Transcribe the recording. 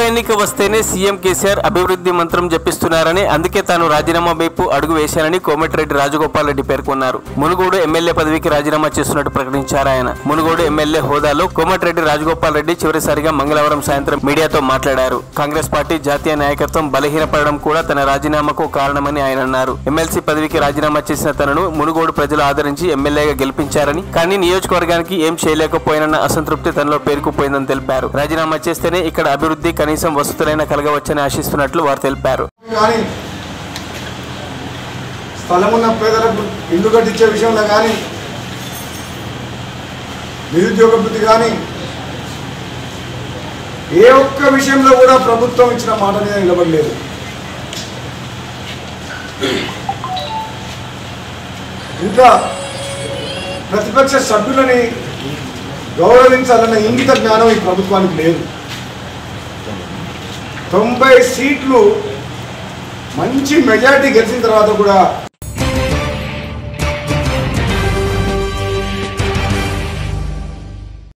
ఎన్నిక వస్తేనే సీఎం కేసీఆర్ అభివృద్ధి మంత్రం జపిస్తున్నారని అందుకే తాను రాజీనామా వైపు అడుగు వేశానని కోమటిరెడ్డి రాజగోపాల్ రెడ్డి పేర్కొన్నారు మునుగోడు ఎమ్మెల్యే పదవికి రాజీనామా చేస్తున్నట్టు ప్రకటించారు ఆయన మునుగోడు ఎమ్మెల్యే హోదాలో కోమటిరెడ్డి రాజగోపాల్ రెడ్డి చివరిసారిగా మంగళవారం సాయంత్రం మీడియాతో మాట్లాడారు కాంగ్రెస్ పార్టీ జాతీయ నాయకత్వం బలహీనపడడం కూడా తన రాజీనామాకు కారణమని ఆయన అన్నారు ఎమ్మెల్సీ పదవికి రాజీనామా చేసిన తనను మునుగోడు ప్రజలు ఆదరించి ఎమ్మెల్యేగా గెలిపించారని కానీ నియోజకవర్గానికి ఏం చేయలేకపోయినన్న అసంతృప్తి తనలో పేరుకుపోయిందని తెలిపారు రాజీనామా చేస్తేనే ఇక్కడ అభివృద్ధి కనీసం వసతులైన కలగవచ్చని ఆశిస్తున్నట్లు వారు తెలిపారు కానీ స్థలం ఉన్న పేదలకు ఇల్లు కట్టించే విషయంలో కానీ నిరుద్యోగ వృత్తి కానీ ఏ ఒక్క విషయంలో కూడా ప్రభుత్వం ఇచ్చిన మాట మీద నిలబడలేదు ఇంకా ప్రతిపక్ష సభ్యులని గౌరవించాలన్న ఇంగిత జ్ఞానం ఈ ప్రభుత్వానికి లేదు తొంభై సీట్లు మంచి మెజారిటీ గెలిచిన తర్వాత కూడా